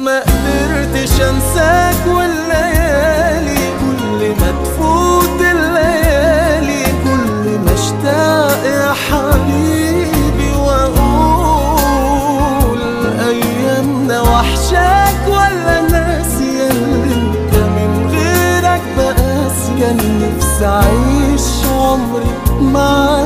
ما قدرتش انساك والليالي كل ما تفوت الليالي كل ما اشتاق يا حبيبي واقول ايامنا وحشاك ولا ناسية اللي انت من غيرك بقاسية نفسي اعيش عمري معاك